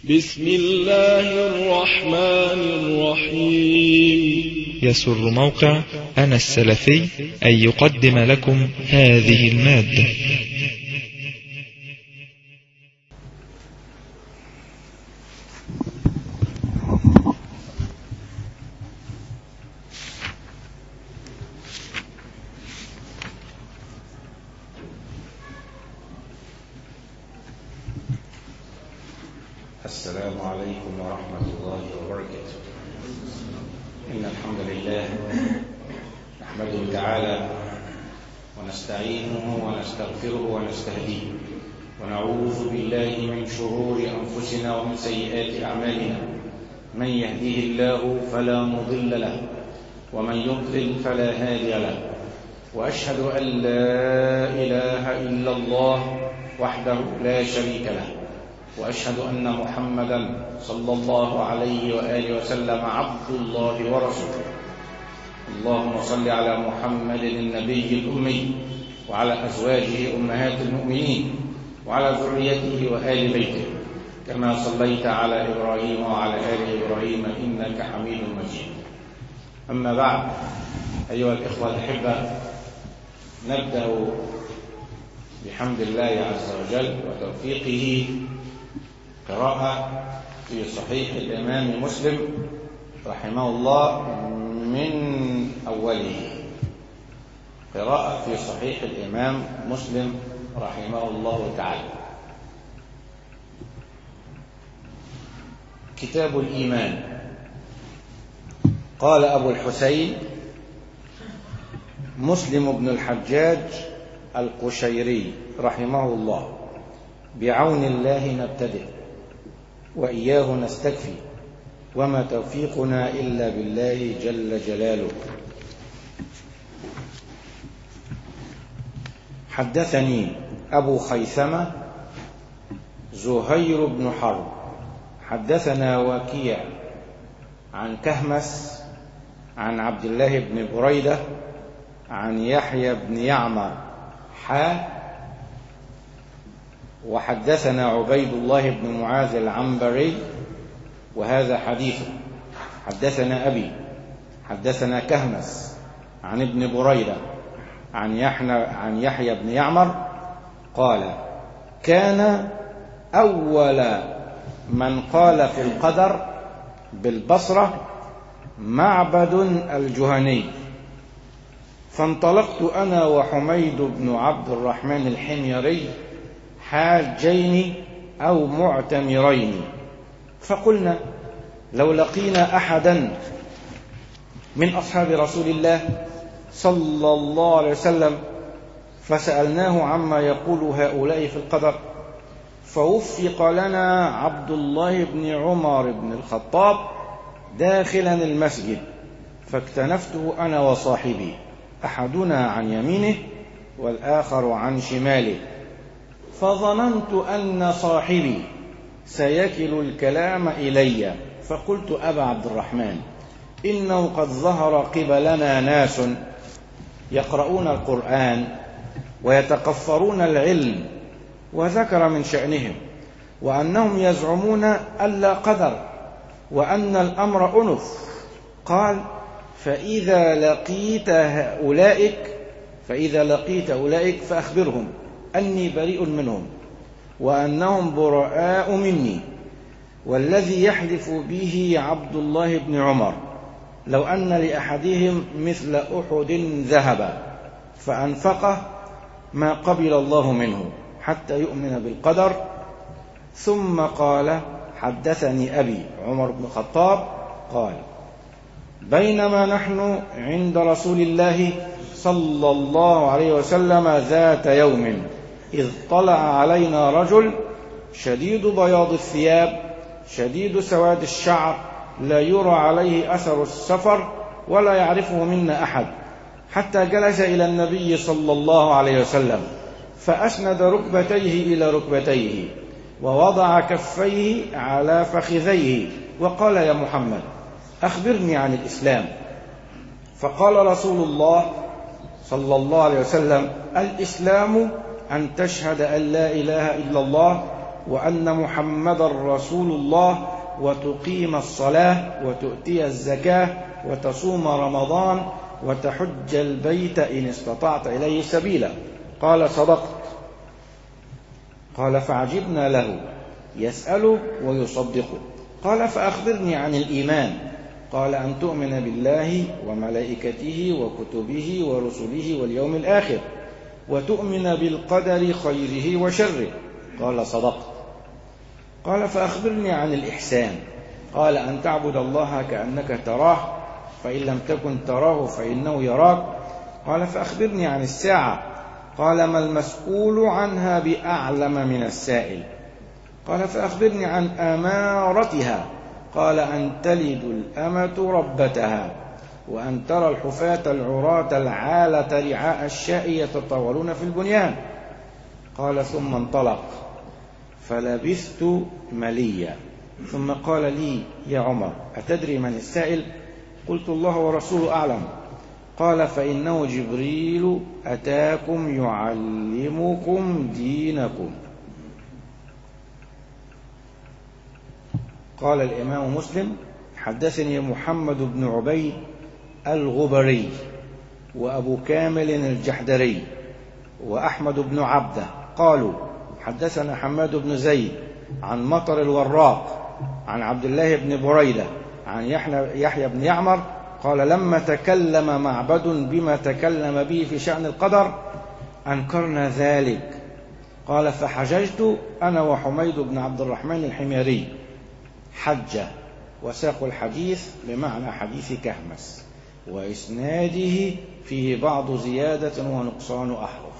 بسم الله الرحمن الرحيم يسر موقع أنا السلفي أن يقدم لكم هذه المادة السلام عليكم ورحمة الله وبركاته إن الحمد لله نحمده تعالى ونستعينه ونستغفره ونستهديه ونعوذ بالله من شرور أنفسنا ومن سيئات أعمالنا من يهديه الله فلا مضل له ومن يضلل فلا هادي له وأشهد أن لا إله إلا الله وحده لا شريك له واشهد ان محمدا صلى الله عليه واله وسلم عبد الله ورسوله اللهم صل على محمد النبي الامي وعلى ازواجه امهات المؤمنين وعلى ذريته وال بيته كما صليت على ابراهيم وعلى ال ابراهيم انك حميد مجيد اما بعد ايها الاخوه الاحبه نبدا بحمد الله عز وجل وتوفيقه قراءة في صحيح الإمام مسلم رحمه الله من أوله قراءة في صحيح الإمام مسلم رحمه الله تعالى كتاب الإيمان قال أبو الحسين مسلم بن الحجاج القشيري رحمه الله بعون الله نبتدئ وإياه نستكفي وما توفيقنا إلا بالله جل جلاله حدثني أبو خيثمة زهير بن حرب حدثنا وكيع عن كهمس عن عبد الله بن بريدة عن يحيى بن يعمر حا وحدثنا عبيد الله بن معاذ العنبري وهذا حديثه حدثنا أبي حدثنا كهمس عن ابن بريدة عن يحيى عن يحيى بن يعمر قال كان أول من قال في القدر بالبصرة معبد الجهني فانطلقت أنا وحميد بن عبد الرحمن الحميري حاجين أو معتمرين فقلنا لو لقينا أحدا من أصحاب رسول الله صلى الله عليه وسلم فسألناه عما يقول هؤلاء في القدر فوفق لنا عبد الله بن عمر بن الخطاب داخلا المسجد فاكتنفته أنا وصاحبي أحدنا عن يمينه والآخر عن شماله فظننت أن صاحبي سيكل الكلام إلي فقلت أبا عبد الرحمن إنه قد ظهر قبلنا ناس يقرؤون القرآن ويتقفرون العلم وذكر من شأنهم وأنهم يزعمون ألا قدر وأن الأمر أنف قال فإذا لقيت أولئك فإذا لقيت أولئك فأخبرهم أني بريء منهم وأنهم براء مني والذي يحلف به عبد الله بن عمر لو أن لأحدهم مثل أحد ذهبا فأنفقه ما قبل الله منه حتى يؤمن بالقدر ثم قال حدثني أبي عمر بن الخطاب قال بينما نحن عند رسول الله صلى الله عليه وسلم ذات يوم إذ طلع علينا رجل شديد بياض الثياب شديد سواد الشعر لا يرى عليه أثر السفر ولا يعرفه منا أحد حتى جلس إلى النبي صلى الله عليه وسلم فأسند ركبتيه إلى ركبتيه ووضع كفيه على فخذيه وقال يا محمد أخبرني عن الإسلام فقال رسول الله صلى الله عليه وسلم الإسلام أن تشهد أن لا إله إلا الله وأن محمدا رسول الله وتقيم الصلاة وتؤتي الزكاة وتصوم رمضان وتحج البيت إن استطعت إليه سبيلا قال صدقت قال فعجبنا له يسأل ويصدقه قال فأخبرني عن الإيمان قال أن تؤمن بالله وملائكته وكتبه ورسله واليوم الآخر وتؤمن بالقدر خيره وشره قال صدقت قال فأخبرني عن الإحسان قال أن تعبد الله كأنك تراه فإن لم تكن تراه فإنه يراك قال فأخبرني عن الساعة قال ما المسؤول عنها بأعلم من السائل قال فأخبرني عن أمارتها قال أن تلد الأمة ربتها وأن ترى الحفاة العراة العالة رعاء الشاء يتطاولون في البنيان قال ثم انطلق فلبثت مليا ثم قال لي يا عمر أتدري من السائل قلت الله ورسوله أعلم قال فإنه جبريل أتاكم يعلمكم دينكم قال الإمام مسلم حدثني محمد بن عبيد الغبري وأبو كامل الجحدري وأحمد بن عبده قالوا حدثنا حماد بن زيد عن مطر الوراق عن عبد الله بن بريدة عن يحيى بن يعمر قال لما تكلم معبد بما تكلم به في شأن القدر أنكرنا ذلك قال فحججت أنا وحميد بن عبد الرحمن الحميري حجة وساق الحديث بمعنى حديث كهمس وإسناده فيه بعض زيادة ونقصان أحرف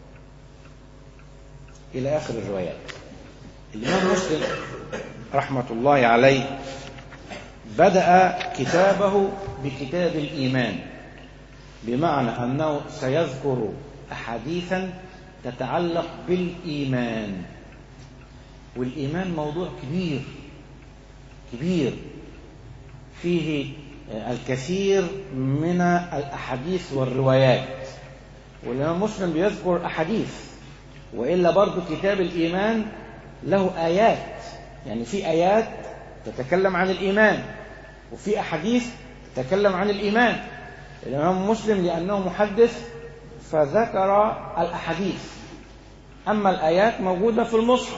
إلى آخر الروايات الإمام مسلم رحمة الله عليه بدأ كتابه بكتاب الإيمان بمعنى أنه سيذكر أحاديثا تتعلق بالإيمان والإيمان موضوع كبير كبير فيه الكثير من الأحاديث والروايات والإمام مسلم بيذكر أحاديث وإلا برضو كتاب الإيمان له آيات يعني في آيات تتكلم عن الإيمان وفي أحاديث تتكلم عن الإيمان الإمام مسلم لأنه محدث فذكر الأحاديث أما الآيات موجودة في المصحف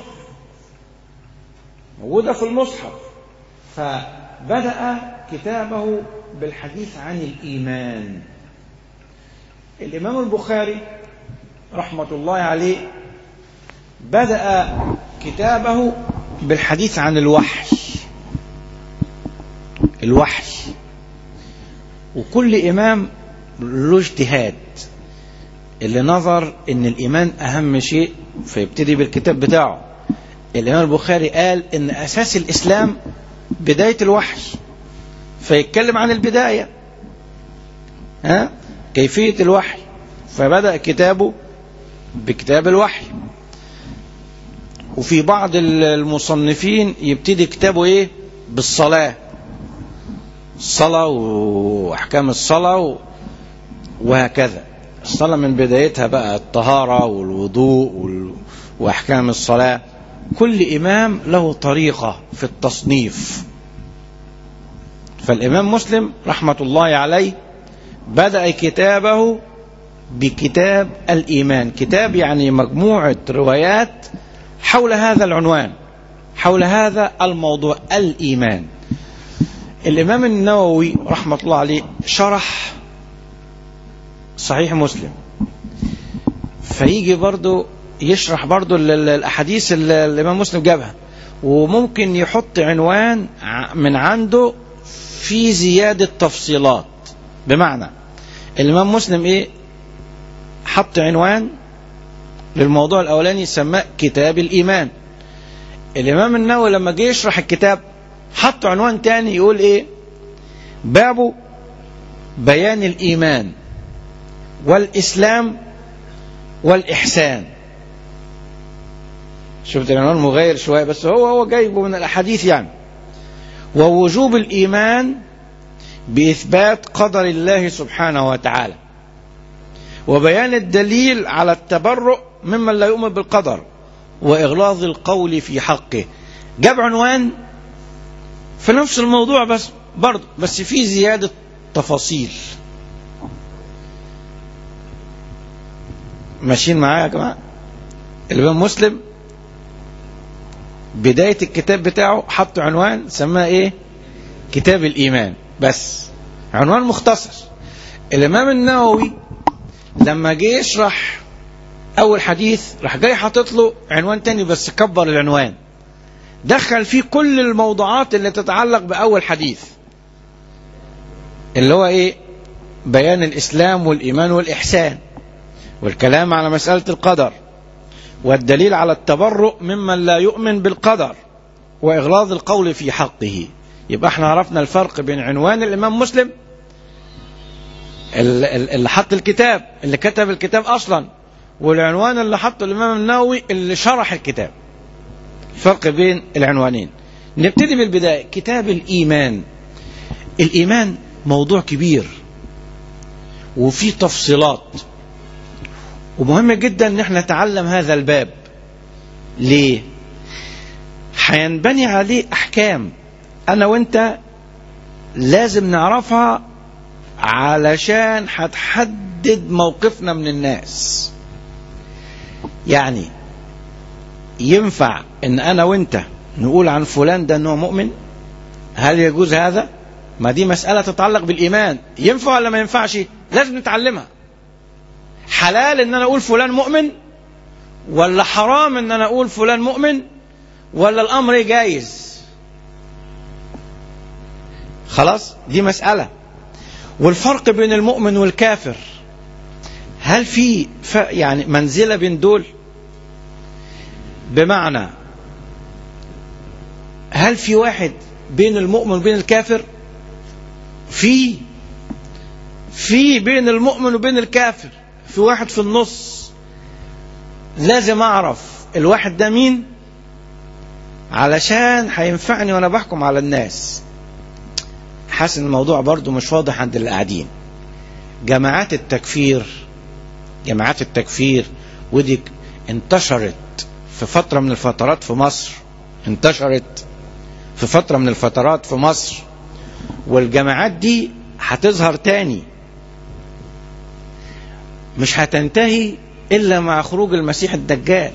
موجودة في المصحف فبدأ كتابه بالحديث عن الإيمان الإمام البخاري رحمة الله عليه بدأ كتابه بالحديث عن الوحي الوحي وكل إمام له اجتهاد اللي نظر ان الإيمان أهم شيء فيبتدي بالكتاب بتاعه الإمام البخاري قال ان أساس الإسلام بداية الوحي فيتكلم عن البداية ها كيفية الوحي فبدأ كتابه بكتاب الوحي وفي بعض المصنفين يبتدي كتابه ايه بالصلاة الصلاة وأحكام الصلاة وهكذا الصلاة من بدايتها بقى الطهارة والوضوء وأحكام الصلاة كل إمام له طريقة في التصنيف فالإمام مسلم رحمة الله عليه بدأ كتابه بكتاب الإيمان كتاب يعني مجموعة روايات حول هذا العنوان حول هذا الموضوع الإيمان الإمام النووي رحمة الله عليه شرح صحيح مسلم فيجي برضو يشرح برضو الأحاديث اللي الإمام مسلم جابها وممكن يحط عنوان من عنده في زيادة تفصيلات بمعنى الإمام مسلم إيه حط عنوان للموضوع الأولاني سماه كتاب الإيمان الإمام النووي لما جه يشرح الكتاب حط عنوان تاني يقول إيه باب بيان الإيمان والإسلام والإحسان شفت العنوان مغير شوية بس هو هو جايبه من الأحاديث يعني ووجوب الإيمان بإثبات قدر الله سبحانه وتعالى وبيان الدليل على التبرؤ ممن لا يؤمن بالقدر وإغلاظ القول في حقه جاب عنوان في نفس الموضوع بس برضه بس في زيادة تفاصيل ماشيين معايا يا جماعة الإمام مسلم بداية الكتاب بتاعه حط عنوان سماه إيه كتاب الإيمان بس عنوان مختصر الإمام النووي لما جه يشرح أول حديث راح جاي حاطط له عنوان تاني بس كبر العنوان دخل فيه كل الموضوعات اللي تتعلق بأول حديث اللي هو إيه بيان الإسلام والإيمان والإحسان والكلام على مسألة القدر والدليل على التبرؤ ممن لا يؤمن بالقدر وإغلاظ القول في حقه يبقى احنا عرفنا الفرق بين عنوان الإمام مسلم اللي حط الكتاب اللي كتب الكتاب أصلا والعنوان اللي حطه الإمام النووي اللي شرح الكتاب فرق بين العنوانين نبتدي بالبداية كتاب الإيمان الإيمان موضوع كبير وفيه تفصيلات ومهم جدا ان احنا نتعلم هذا الباب ليه هينبني عليه احكام انا وانت لازم نعرفها علشان هتحدد موقفنا من الناس يعني ينفع ان انا وانت نقول عن فلان ده انه مؤمن هل يجوز هذا ما دي مسألة تتعلق بالإيمان ينفع ولا ما ينفعش لازم نتعلمها حلال ان انا اقول فلان مؤمن ولا حرام ان انا اقول فلان مؤمن ولا الامر جايز خلاص دي مسألة والفرق بين المؤمن والكافر هل في يعني منزلة بين دول بمعنى هل في واحد بين المؤمن وبين الكافر في في بين المؤمن وبين الكافر في واحد في النص لازم اعرف الواحد ده مين علشان هينفعني وانا بحكم على الناس حاسس ان الموضوع برضو مش واضح عند اللي قاعدين جماعات التكفير جماعات التكفير ودي انتشرت في فترة من الفترات في مصر انتشرت في فترة من الفترات في مصر والجماعات دي هتظهر تاني مش هتنتهي إلا مع خروج المسيح الدجال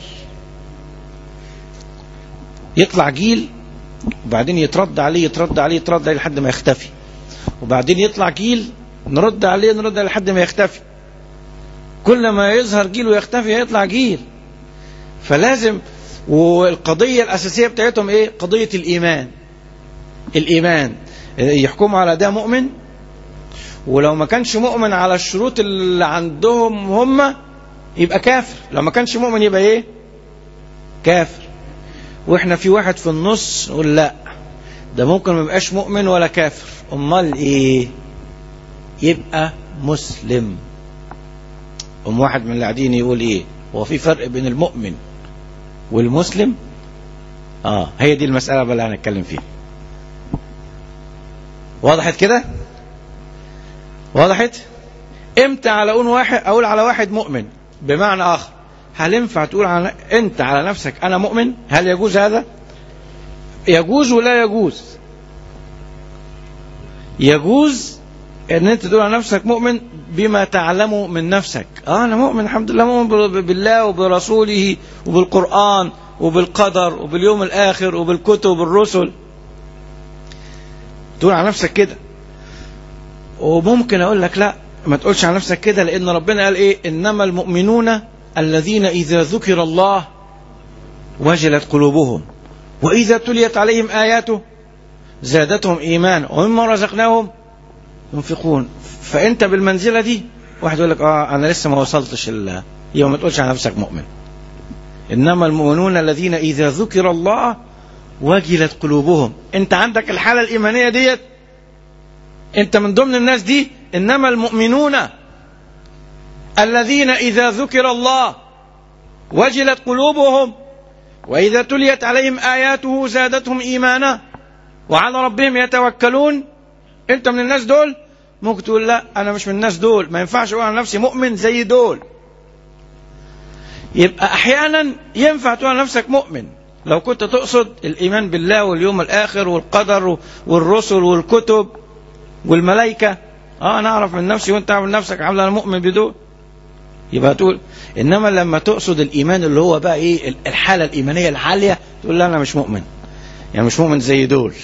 يطلع جيل وبعدين يترد عليه يترد عليه يترد عليه لحد ما يختفي وبعدين يطلع جيل نرد عليه نرد عليه لحد ما يختفي كل ما يظهر جيل ويختفي يطلع جيل فلازم والقضية الأساسية بتاعتهم إيه قضية الإيمان الإيمان يحكموا على ده مؤمن ولو ما كانش مؤمن على الشروط اللي عندهم هم يبقى كافر لو ما كانش مؤمن يبقى ايه كافر واحنا في واحد في النص نقول لا ده ممكن ما يبقاش مؤمن ولا كافر امال ايه يبقى مسلم ام واحد من اللي قاعدين يقول ايه هو في فرق بين المؤمن والمسلم اه هي دي المسألة بقى اللي هنتكلم فيها وضحت كده وضحت امتى على اقول واحد اقول على واحد مؤمن بمعنى اخر هل ينفع تقول على انت على نفسك انا مؤمن هل يجوز هذا يجوز ولا يجوز يجوز ان انت تقول على نفسك مؤمن بما تعلمه من نفسك اه انا مؤمن الحمد لله مؤمن بالله وبرسوله وبالقرآن وبالقدر وباليوم الاخر وبالكتب والرسل تقول على نفسك كده وممكن اقول لك لا ما تقولش على نفسك كده لان ربنا قال ايه انما المؤمنون الذين اذا ذكر الله وجلت قلوبهم واذا تليت عليهم اياته زادتهم ايمانا ومما رزقناهم ينفقون فانت بالمنزله دي واحد يقول لك اه انا لسه ما وصلتش ال يبقى ما تقولش على نفسك مؤمن انما المؤمنون الذين اذا ذكر الله وجلت قلوبهم انت عندك الحاله الايمانيه ديت انت من ضمن الناس دي انما المؤمنون الذين اذا ذكر الله وجلت قلوبهم واذا تليت عليهم اياته زادتهم ايمانا وعلى ربهم يتوكلون انت من الناس دول ممكن تقول لا انا مش من الناس دول ما ينفعش اقول على نفسي مؤمن زي دول يبقى احيانا ينفع تقول على نفسك مؤمن لو كنت تقصد الايمان بالله واليوم الاخر والقدر والرسل والكتب والملائكه اه انا اعرف من نفسي وانت تعرف من نفسك عامل انا مؤمن بدول يبقى تقول انما لما تقصد الايمان اللي هو بقى ايه الحاله الايمانيه العاليه تقول لا انا مش مؤمن يعني مش مؤمن زي دول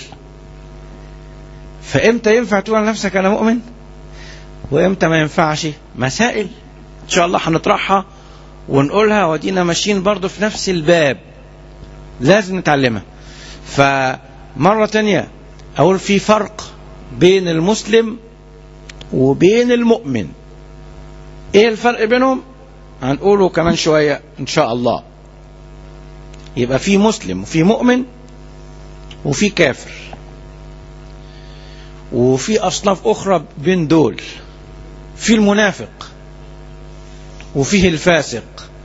فامتى ينفع تقول على نفسك انا مؤمن وامتى ما ينفعش مسائل ان شاء الله هنطرحها ونقولها ودينا ماشيين برضو في نفس الباب لازم نتعلمها فمرة تانية أقول في فرق بين المسلم وبين المؤمن ايه الفرق بينهم هنقوله كمان شوية ان شاء الله يبقى في مسلم وفي مؤمن وفي كافر وفي أصناف أخرى بين دول في المنافق وفيه الفاسق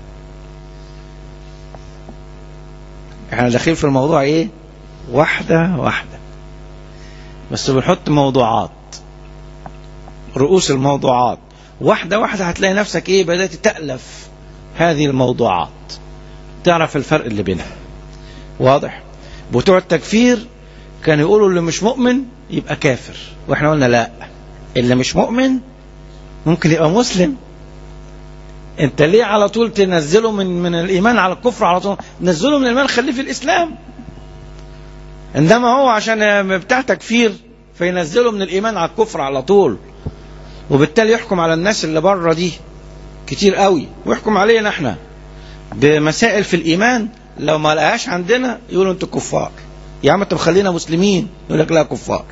احنا داخلين في الموضوع ايه واحدة واحدة بس بنحط موضوعات رؤوس الموضوعات واحدة واحدة هتلاقي نفسك ايه بدأت تألف هذه الموضوعات تعرف الفرق اللي بينها واضح بتوع التكفير كانوا يقولوا اللي مش مؤمن يبقى كافر واحنا قلنا لا اللي مش مؤمن ممكن يبقى مسلم انت ليه على طول تنزله من من الايمان على الكفر على طول نزله من الايمان خليه في الاسلام عندما هو عشان بتاع تكفير فينزله من الايمان على الكفر على طول وبالتالي يحكم على الناس اللي بره دي كتير قوي ويحكم علينا احنا بمسائل في الايمان لو ما لقاهاش عندنا يقولوا انتوا كفار يا عم انت مخلينا مسلمين يقول لك لا كفار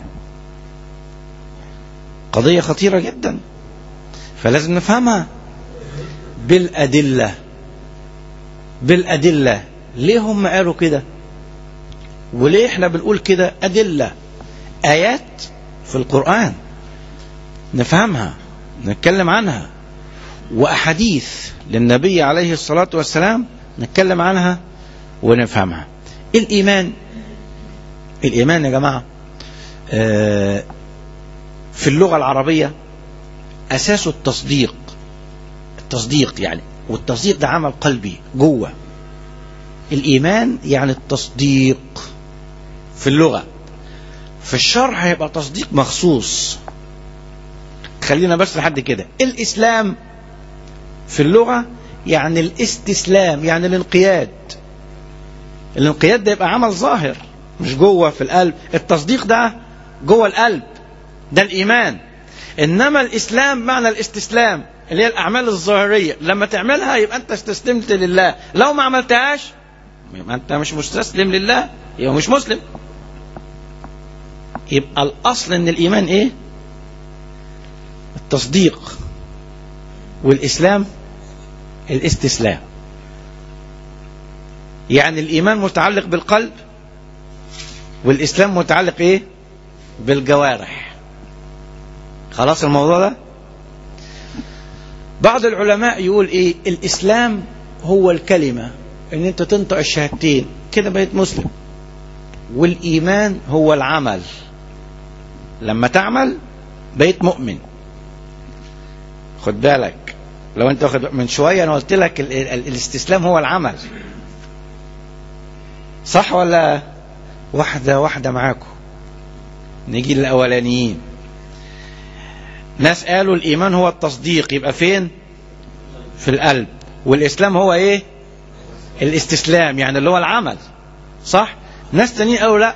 قضية خطيرة جدا فلازم نفهمها بالأدلة بالأدلة ليه هم قالوا كده وليه احنا بنقول كده أدلة آيات في القرآن نفهمها نتكلم عنها وأحاديث للنبي عليه الصلاة والسلام نتكلم عنها ونفهمها الإيمان الإيمان يا جماعة آه في اللغة العربية أساسه التصديق التصديق يعني والتصديق ده عمل قلبي جوه الإيمان يعني التصديق في اللغة في الشرع هيبقى تصديق مخصوص خلينا بس لحد كده الإسلام في اللغة يعني الاستسلام يعني الانقياد الانقياد ده يبقى عمل ظاهر مش جوه في القلب التصديق ده جوه القلب ده الإيمان إنما الإسلام معنى الاستسلام اللي هي الأعمال الظاهرية لما تعملها يبقى أنت استسلمت لله لو ما عملتهاش يبقى أنت مش مستسلم لله يبقى مش مسلم يبقى الأصل إن الإيمان إيه التصديق والإسلام الاستسلام يعني الإيمان متعلق بالقلب والإسلام متعلق إيه بالجوارح خلاص الموضوع ده بعض العلماء يقول إيه الإسلام هو الكلمة إن أنت تنطق الشهادتين كده بقيت مسلم والإيمان هو العمل لما تعمل بقيت مؤمن خد بالك لو انت واخد من شويه انا قلت لك ال ال الاستسلام هو العمل صح ولا واحده واحده معاكم نيجي للاولانيين ناس قالوا الايمان هو التصديق يبقى فين في القلب والاسلام هو ايه الاستسلام يعني اللي هو العمل صح ناس تانيين قالوا لا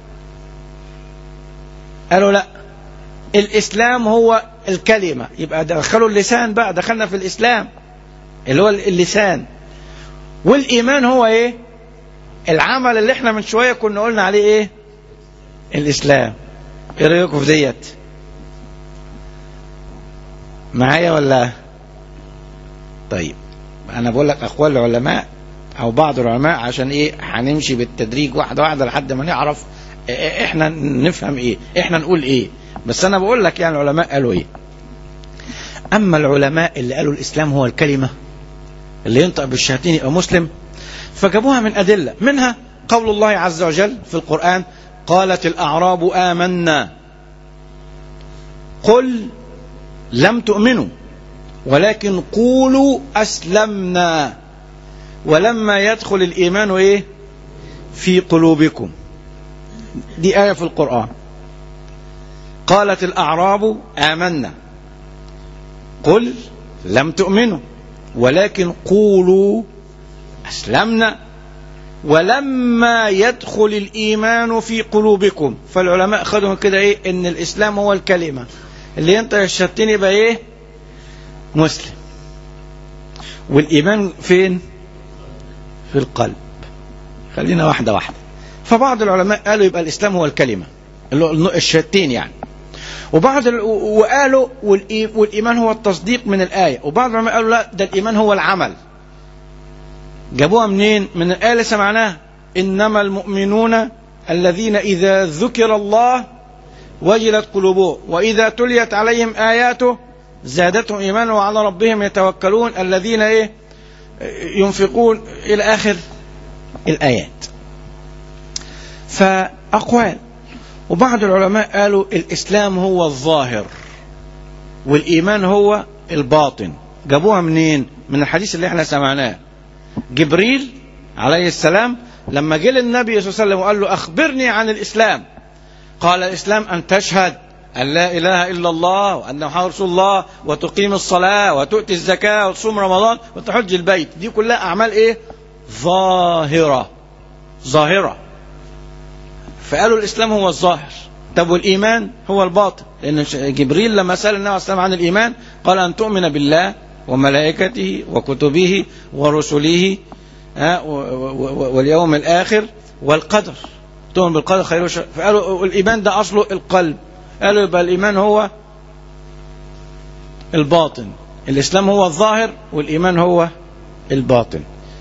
قالوا لا الإسلام هو الكلمة يبقى دخلوا اللسان بقى دخلنا في الإسلام اللي هو اللسان والإيمان هو إيه العمل اللي احنا من شوية كنا قلنا عليه إيه الإسلام إيه رأيكم في ديت معايا ولا طيب أنا بقول لك أقوال العلماء أو بعض العلماء عشان إيه هنمشي بالتدريج واحدة واحدة لحد ما نعرف إحنا نفهم إيه إحنا نقول إيه بس انا بقول لك يعني العلماء قالوا ايه اما العلماء اللي قالوا الاسلام هو الكلمه اللي ينطق بالشهادتين يبقى مسلم فجابوها من ادله منها قول الله عز وجل في القران قالت الاعراب امنا قل لم تؤمنوا ولكن قولوا اسلمنا ولما يدخل الإيمان إيه في قلوبكم دي آية في القرآن قالت الأعراب آمنا قل لم تؤمنوا ولكن قولوا أسلمنا ولما يدخل الإيمان في قلوبكم فالعلماء خدوا كده إيه إن الإسلام هو الكلمة اللي ينطق الشتين يبقى إيه مسلم والإيمان فين في القلب خلينا واحدة واحدة فبعض العلماء قالوا يبقى الإسلام هو الكلمة الشتين يعني وبعض ال... وقالوا والإي... والإيمان هو التصديق من الآية وبعض العلماء قالوا لا ده الإيمان هو العمل جابوها منين من الآية اللي سمعناها إنما المؤمنون الذين إذا ذكر الله وجلت قلوبهم وإذا تليت عليهم آياته زادتهم إيمانا وعلى ربهم يتوكلون الذين إيه ينفقون إلى آخر الآيات فأقوال وبعض العلماء قالوا الإسلام هو الظاهر والإيمان هو الباطن جابوها منين من الحديث اللي احنا سمعناه جبريل عليه السلام لما جه للنبي صلى الله عليه وسلم وقال له أخبرني عن الإسلام قال الإسلام أن تشهد أن لا إله إلا الله وأن محمد رسول الله وتقيم الصلاة وتؤتي الزكاة وتصوم رمضان وتحج البيت دي كلها أعمال إيه ظاهرة ظاهرة فقالوا الإسلام هو الظاهر طب والإيمان هو الباطن لأن جبريل لما سأل النبي عليه السلام عن الإيمان قال أن تؤمن بالله وملائكته وكتبه ورسله واليوم الآخر والقدر تؤمن بالقدر خير وشر فقالوا الإيمان ده أصله القلب قالوا يبقى الإيمان هو الباطن الإسلام هو الظاهر والإيمان هو الباطن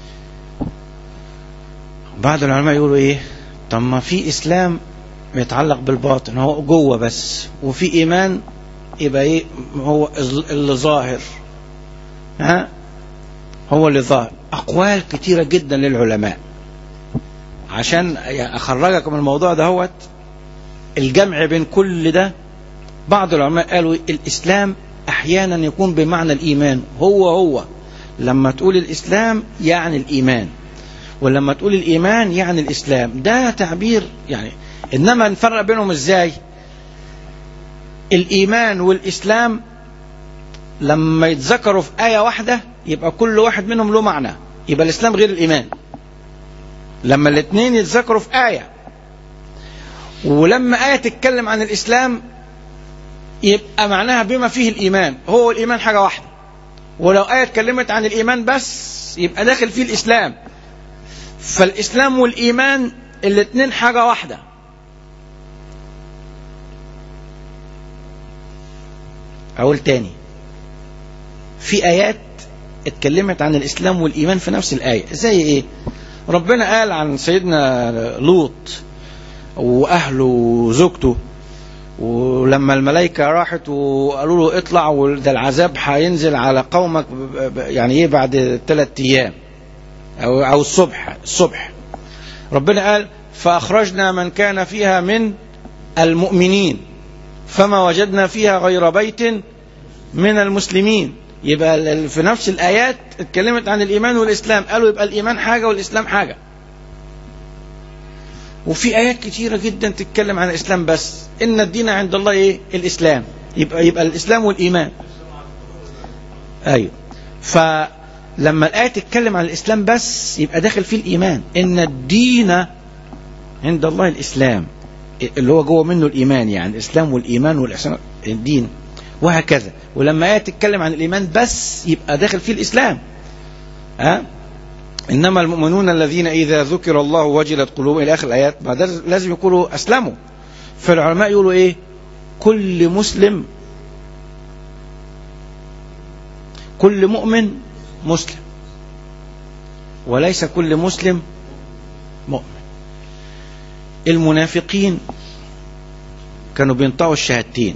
بعض العلماء يقولوا إيه طب ما في إسلام يتعلق بالباطن هو جوه بس وفي إيمان يبقى إيه هو اللي ظاهر ها هو اللي ظاهر أقوال كتيرة جدا للعلماء عشان أخرجك من الموضوع ده هوت الجمع بين كل ده بعض العلماء قالوا الإسلام أحيانا يكون بمعنى الإيمان هو هو لما تقول الإسلام يعني الإيمان ولما تقول الإيمان يعني الإسلام ده تعبير يعني إنما نفرق بينهم إزاي الإيمان والإسلام لما يتذكروا في آية واحدة يبقى كل واحد منهم له معنى يبقى الإسلام غير الإيمان لما الاثنين يتذكروا في آية ولما آية تتكلم عن الإسلام يبقى معناها بما فيه الإيمان هو الإيمان حاجة واحدة ولو آية اتكلمت عن الإيمان بس يبقى داخل فيه الإسلام فالإسلام والإيمان الاثنين حاجة واحدة أقول تاني في آيات اتكلمت عن الإسلام والإيمان في نفس الآية زي إيه ربنا قال عن سيدنا لوط وأهله وزوجته ولما الملائكة راحت وقالوا له اطلع وده العذاب هينزل على قومك يعني ايه بعد ثلاث ايام او او الصبح الصبح ربنا قال فاخرجنا من كان فيها من المؤمنين فما وجدنا فيها غير بيت من المسلمين يبقى في نفس الايات اتكلمت عن الايمان والاسلام قالوا يبقى الايمان حاجه والاسلام حاجه وفي ايات كتيره جدا تتكلم عن الاسلام بس ان الدين عند الله ايه الاسلام يبقى يبقى الاسلام والايمان ايوه فلما الايه تتكلم عن الاسلام بس يبقى داخل فيه الايمان ان الدين عند الله الاسلام اللي هو جوه منه الايمان يعني الاسلام والايمان والاحسان الدين وهكذا ولما ايه تتكلم عن الايمان بس يبقى داخل فيه الاسلام ها أه؟ إنما المؤمنون الذين إذا ذكر الله وجلت قلوبهم إلى آخر الآيات بعد لازم يقولوا أسلموا فالعلماء يقولوا إيه كل مسلم كل مؤمن مسلم وليس كل مسلم مؤمن المنافقين كانوا بينطقوا الشهادتين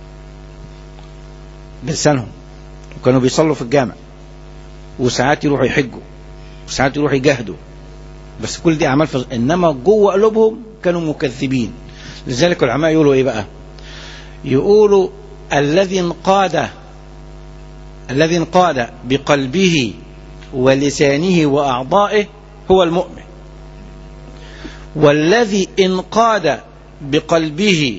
بلسانهم وكانوا بيصلوا في الجامع وساعات يروحوا يحجوا وساعات يروحوا يجاهدوا بس كل دي اعمال فز... انما جوه قلوبهم كانوا مكذبين لذلك العلماء يقولوا ايه بقى يقولوا الذي انقاد الذي انقاد بقلبه ولسانه وأعضائه هو المؤمن والذي انقاد بقلبه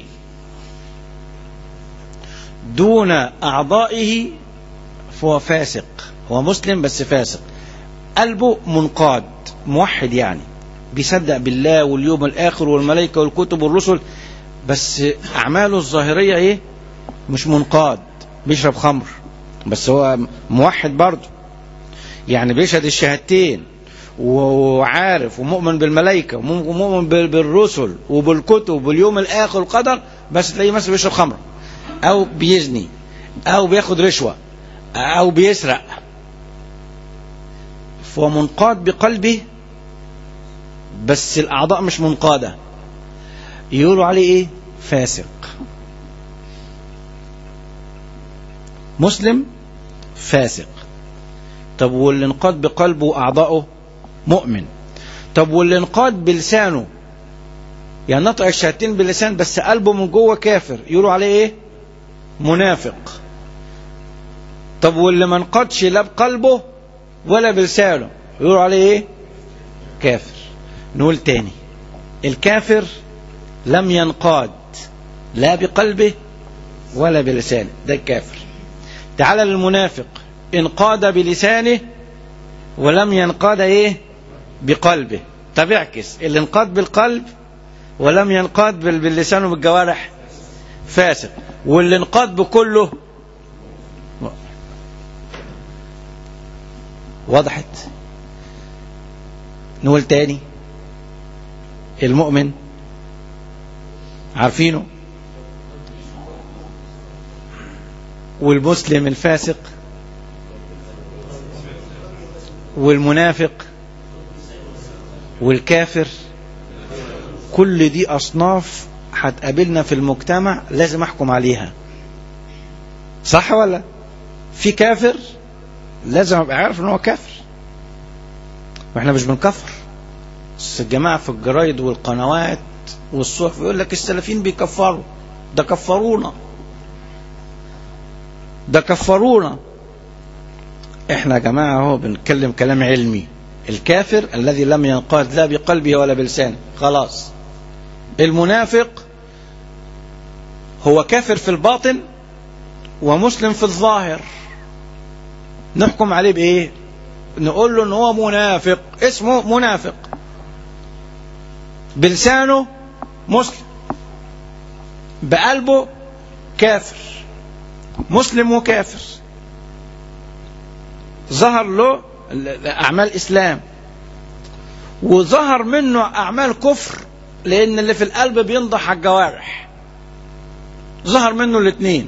دون أعضائه فهو فاسق هو مسلم بس فاسق قلبه منقاد موحد يعني بيصدق بالله واليوم الآخر والملائكة والكتب والرسل بس أعماله الظاهرية إيه مش منقاد بيشرب خمر بس هو موحد برضه يعني بيشهد الشهادتين وعارف ومؤمن بالملائكة ومؤمن بالرسل وبالكتب واليوم الآخر والقدر بس تلاقيه مثلا بيشرب خمر أو بيزني أو بياخد رشوة أو بيسرق فهو منقاد بقلبه بس الأعضاء مش منقادة يقولوا عليه إيه فاسق مسلم فاسق طب واللي انقاد بقلبه وأعضائه مؤمن طب واللي انقاد بلسانه يعني نطق الشهادتين باللسان بس قلبه من جوه كافر يقولوا عليه ايه منافق طب واللي ما انقادش لا بقلبه ولا بلسانه يقولوا عليه ايه كافر نقول تاني الكافر لم ينقاد لا بقلبه ولا بلسانه ده الكافر تعال للمنافق انقاد بلسانه ولم ينقاد ايه بقلبه طب اعكس اللي انقاد بالقلب ولم ينقاد باللسان وبالجوارح فاسق واللي انقاد بكله وضحت نقول تاني المؤمن عارفينه والمسلم الفاسق والمنافق والكافر كل دي أصناف هتقابلنا في المجتمع لازم أحكم عليها صح ولا في كافر لازم أبقى عارف إن هو كافر وإحنا مش بنكفر بس الجماعة في الجرايد والقنوات والصحف يقول لك السلفيين بيكفروا ده كفرونا ده كفرونا احنا يا جماعة اهو بنتكلم كلام علمي الكافر الذي لم ينقاد لا بقلبه ولا بلسانه خلاص المنافق هو كافر في الباطن ومسلم في الظاهر نحكم عليه بايه نقول له ان هو منافق اسمه منافق بلسانه مسلم بقلبه كافر مسلم وكافر ظهر له أعمال إسلام وظهر منه أعمال كفر لأن اللي في القلب بينضح على الجوارح ظهر منه الاثنين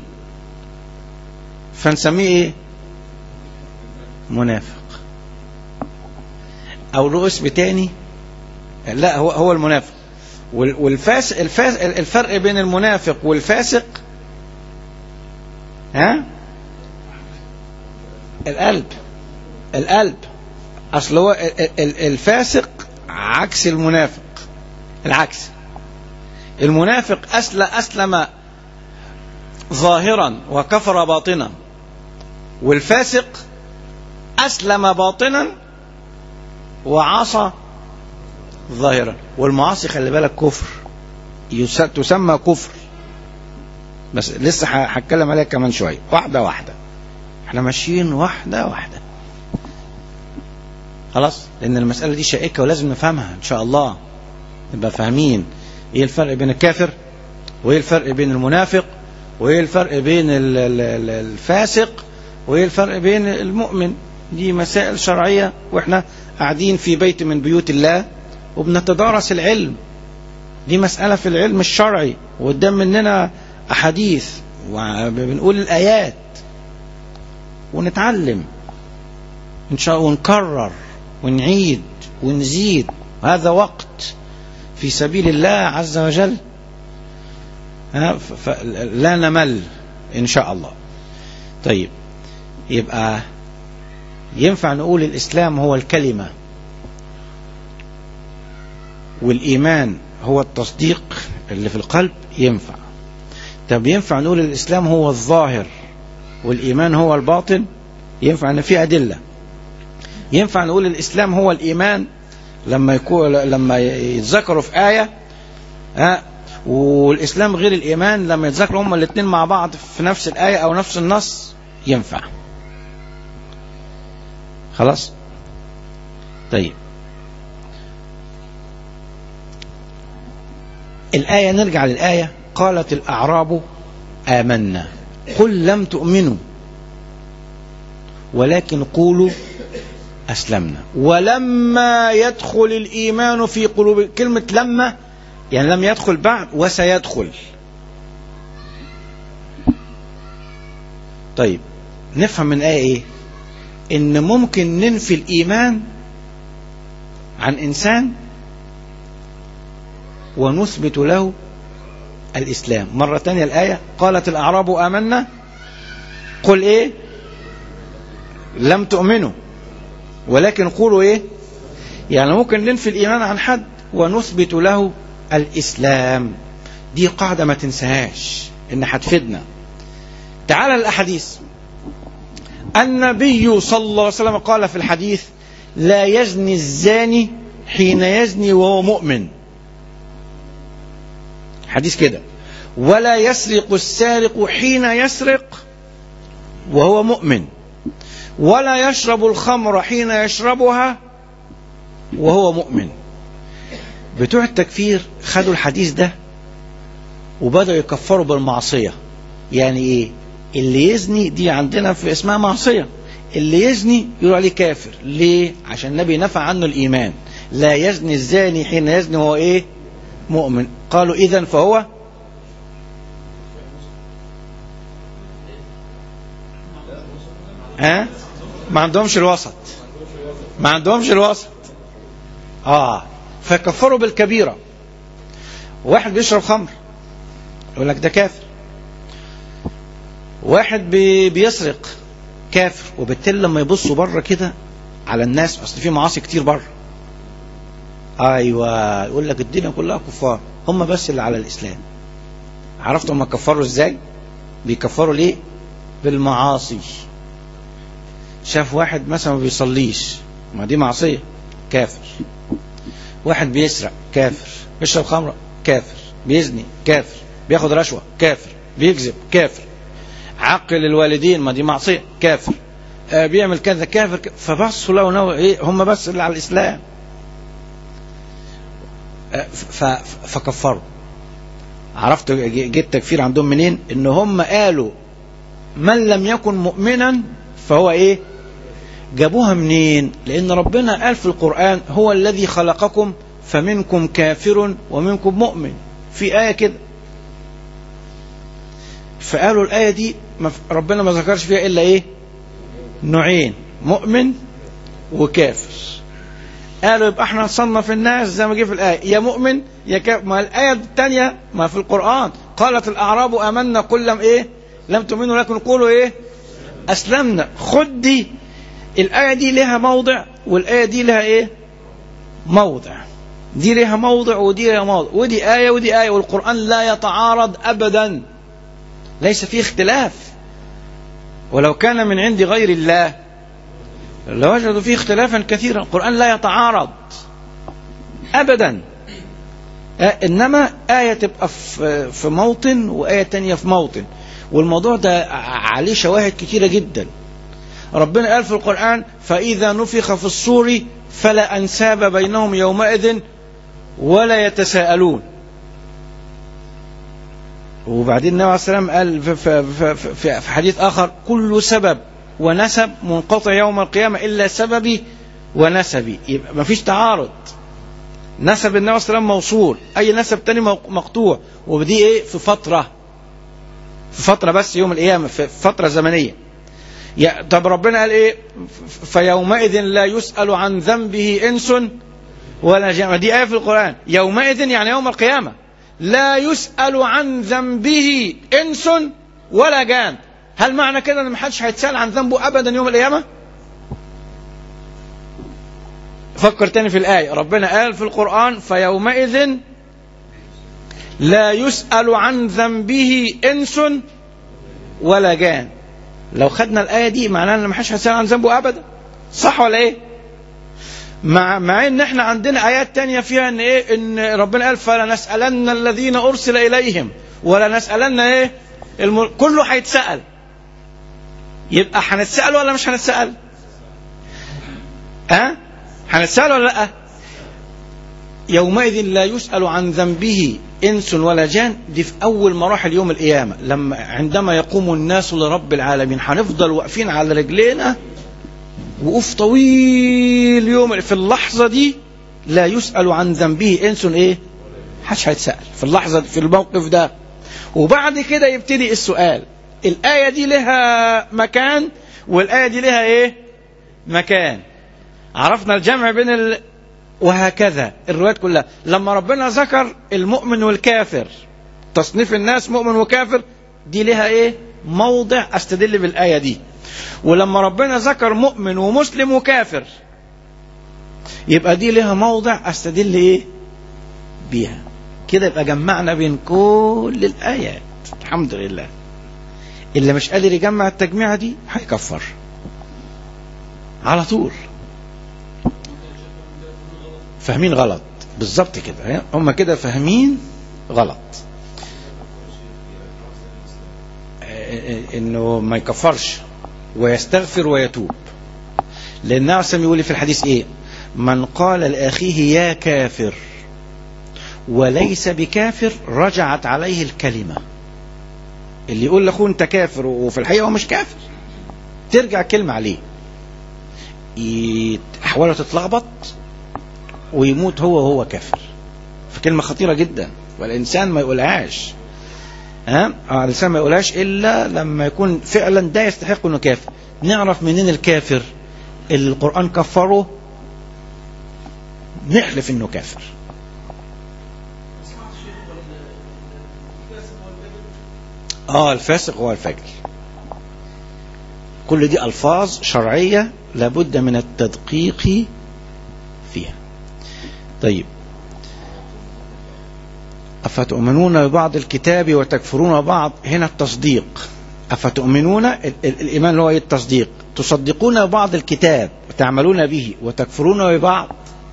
فنسميه ايه منافق او له اسم تاني لا هو هو المنافق والفاس الفاس الفرق بين المنافق والفاسق ها القلب القلب اصل هو الفاسق عكس المنافق العكس المنافق أسل أسلم ظاهرا وكفر باطنا والفاسق أسلم باطنا وعصى ظاهرا والمعاصي خلي بالك كفر تسمى كفر بس لسه هتكلم عليها كمان شوية واحدة واحدة احنا ماشيين واحدة واحدة خلاص لأن المسألة دي شائكة ولازم نفهمها إن شاء الله نبقى فاهمين ايه الفرق بين الكافر وايه الفرق بين المنافق وايه الفرق بين الفاسق وايه الفرق بين المؤمن دي مسائل شرعية واحنا قاعدين في بيت من بيوت الله وبنتدارس العلم دي مسألة في العلم الشرعي وقدام مننا أحاديث وبنقول الآيات ونتعلم إن شاء الله ونكرر ونعيد ونزيد هذا وقت في سبيل الله عز وجل لا نمل إن شاء الله طيب يبقى ينفع نقول الإسلام هو الكلمة والإيمان هو التصديق اللي في القلب ينفع طب ينفع نقول الإسلام هو الظاهر والإيمان هو الباطن ينفع أن في أدلة ينفع نقول الإسلام هو الإيمان لما يكون لما يتذكروا في آية ها والإسلام غير الإيمان لما يتذكروا هما الاثنين مع بعض في نفس الآية أو نفس النص ينفع خلاص طيب الآية نرجع للآية قالت الأعراب آمنا قل لم تؤمنوا ولكن قولوا أسلمنا ولما يدخل الإيمان في قلوب كلمة لما يعني لم يدخل بعد وسيدخل طيب نفهم من آية إيه إن ممكن ننفي الإيمان عن إنسان ونثبت له الإسلام مرة تانية الآية قالت الأعراب آمنا قل إيه لم تؤمنوا ولكن قولوا إيه يعني ممكن ننفي الإيمان عن حد ونثبت له الإسلام دي قاعدة ما تنساهاش إن هتفيدنا تعال الأحاديث النبي صلى الله عليه وسلم قال في الحديث لا يزني الزاني حين يزني وهو مؤمن حديث كده ولا يسرق السارق حين يسرق وهو مؤمن ولا يشرب الخمر حين يشربها وهو مؤمن بتوع التكفير خدوا الحديث ده وبدأوا يكفروا بالمعصية يعني ايه اللي يزني دي عندنا في اسمها معصية اللي يزني يقول عليه كافر ليه عشان النبي نفى عنه الإيمان لا يزني الزاني حين يزني وهو ايه مؤمن قالوا إذا فهو ها ما عندهمش الوسط ما عندهمش الوسط اه فكفروا بالكبيرة واحد بيشرب خمر يقول لك ده كافر واحد بي بيسرق كافر وبالتالي لما يبصوا بره كده على الناس اصل في معاصي كتير بره ايوه يقول لك الدنيا كلها كفار هم بس اللي على الاسلام عرفتوا هم كفروا ازاي بيكفروا ليه بالمعاصي شاف واحد مثلا ما بيصليش ما دي معصيه كافر واحد بيسرق كافر بيشرب خمره كافر بيزني كافر بياخد رشوه كافر بيكذب كافر عقل الوالدين ما دي معصيه كافر آه بيعمل كذا كافر ك... فبصوا لو نو... ايه هم بس اللي على الاسلام آه ف... فكفروا عرفت جه التكفير عندهم منين ان هم قالوا من لم يكن مؤمنا فهو ايه جابوها منين لان ربنا قال في القرآن هو الذي خلقكم فمنكم كافر ومنكم مؤمن في آية كده فقالوا الآية دي ربنا ما ذكرش فيها إلا إيه نوعين مؤمن وكافر قالوا يبقى احنا نصنف الناس زي ما جه في الآية يا مؤمن يا كافر ما الآية الثانية ما في القرآن قالت الأعراب آمنا قل لم إيه لم تؤمنوا لكن قولوا إيه أسلمنا خد دي الآية دي لها موضع والآية دي لها إيه موضع دي لها موضع ودي لها موضع ودي آية ودي آية والقرآن لا يتعارض أبدا ليس فيه اختلاف ولو كان من عند غير الله لوجدوا فيه اختلافا كثيرا القرآن لا يتعارض أبدا إنما آية تبقى في موطن وآية تانية في موطن والموضوع ده عليه شواهد كثيرة جدا ربنا قال في القرآن فإذا نفخ في الصور فلا أنساب بينهم يومئذ ولا يتساءلون وبعدين النبي عليه السلام قال في, في, في, في حديث آخر كل سبب ونسب منقطع يوم القيامة إلا سببي ونسبي يبقى ما فيش تعارض نسب النبي عليه السلام موصول أي نسب تاني مقطوع ودي إيه في فترة في فترة بس يوم القيامة في فترة زمنية يا طب ربنا قال ايه فيومئذ لا يسأل عن ذنبه انس ولا جان دي آية في القرآن يومئذ يعني يوم القيامة لا يسأل عن ذنبه انس ولا جان هل معنى كده ان محدش هيتسأل عن ذنبه ابدا يوم القيامة فكر تاني في الآية ربنا قال في القرآن فيومئذ لا يسأل عن ذنبه انس ولا جان لو خدنا الآية دي معناها ان ما حدش هيسأل عن ذنبه أبدا صح ولا إيه؟ مع مع ان احنا عندنا ايات تانية فيها ان ايه ان ربنا قال فلنسالن الذين ارسل اليهم ولا نسالن ايه الم... كله هيتسال يبقى هنتسال ولا مش هنتسال ها أه؟ هنتسال ولا لا يومئذ لا يسال عن ذنبه انس ولا جان دي في اول مراحل يوم القيامه لما عندما يقوم الناس لرب العالمين هنفضل واقفين على رجلينا وقوف طويل يوم في اللحظه دي لا يسال عن ذنبه انس ايه محدش هيتسال في اللحظه في الموقف ده وبعد كده يبتدي السؤال الايه دي لها مكان والايه دي لها ايه مكان عرفنا الجمع بين ال... وهكذا الروايات كلها لما ربنا ذكر المؤمن والكافر تصنيف الناس مؤمن وكافر دي لها ايه موضع استدل بالايه دي ولما ربنا ذكر مؤمن ومسلم وكافر يبقى دي لها موضع استدل ايه بيها كده يبقى جمعنا بين كل الايات الحمد لله اللي مش قادر يجمع التجميعه دي هيكفر على طول فاهمين غلط بالظبط كده هم كده فاهمين غلط انه ما يكفرش ويستغفر ويتوب لان عسم يقول في الحديث ايه من قال لاخيه يا كافر وليس بكافر رجعت عليه الكلمه اللي يقول لاخوه انت كافر وفي الحقيقه هو مش كافر ترجع كلمه عليه احواله تتلخبط ويموت هو وهو كافر فكلمة خطيرة جدا والإنسان ما يقولهاش ها آه الإنسان ما يقولهاش إلا لما يكون فعلا ده يستحق إنه كافر نعرف منين الكافر اللي القرآن كفره نحلف إنه كافر اه الفاسق هو الفجر كل دي ألفاظ شرعية لابد من التدقيق فيها طيب أفتؤمنون ببعض الكتاب وتكفرون بعض هنا التصديق أفتؤمنون الإيمان اللي هو التصديق تصدقون ببعض الكتاب وتعملون به وتكفرون ببعض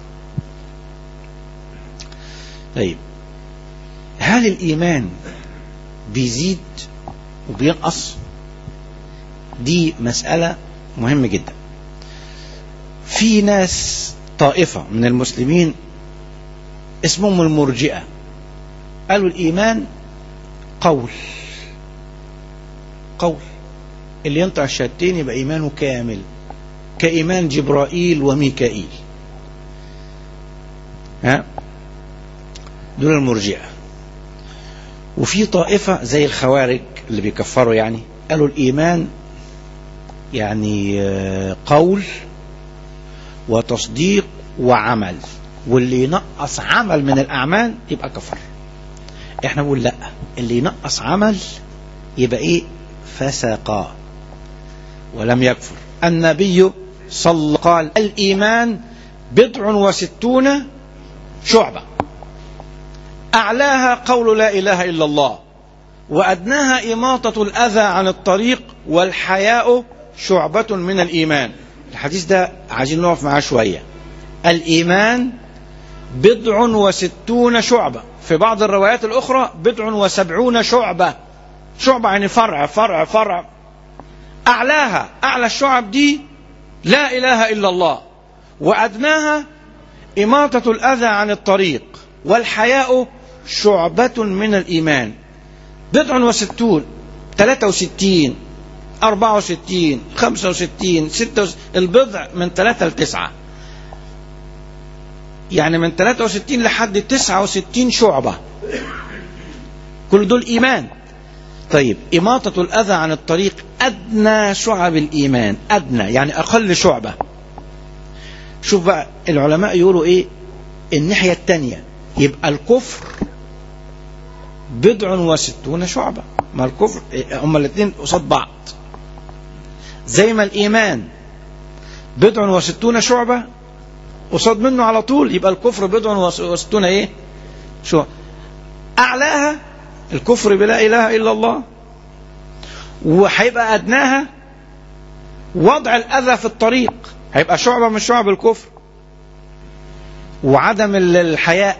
طيب هل الإيمان بيزيد وبينقص دي مسألة مهمة جدا في ناس طائفة من المسلمين اسمهم المرجئة قالوا الإيمان قول قول اللي ينطع الشهادتين يبقى إيمانه كامل كإيمان جبرائيل وميكائيل ها دول المرجئة وفي طائفة زي الخوارج اللي بيكفروا يعني قالوا الإيمان يعني قول وتصديق وعمل واللي ينقص عمل من الأعمال يبقى كفر احنا بنقول لا اللي ينقص عمل يبقى ايه فسقا ولم يكفر النبي صلى قال الإيمان بضع وستون شعبة أعلاها قول لا إله إلا الله وأدناها إماطة الأذى عن الطريق والحياء شعبة من الإيمان الحديث ده عايزين نقف معاه شوية الإيمان بضع وستون شعبة في بعض الروايات الأخرى بضع وسبعون شعبة شعبة يعني فرع فرع فرع أعلاها أعلى الشعب دي لا إله إلا الله وأدناها إماطة الأذى عن الطريق والحياء شعبة من الإيمان بضع وستون ثلاثة وستين أربعة وستين خمسة وستين ستة وستين البضع من ثلاثة لتسعة يعني من 63 لحد 69 شعبة كل دول إيمان طيب إماطة الأذى عن الطريق أدنى شعب الإيمان أدنى يعني أقل شعبة شوف بقى العلماء يقولوا إيه الناحية التانية يبقى الكفر بضع وستون شعبة ما الكفر هما الاثنين قصاد بعض زي ما الإيمان بضع وستون شعبة قصاد منه على طول يبقى الكفر بضع وستون ايه شو اعلاها الكفر بلا اله الا الله وهيبقى ادناها وضع الاذى في الطريق هيبقى شعبه من شعب الكفر وعدم ال- الحياء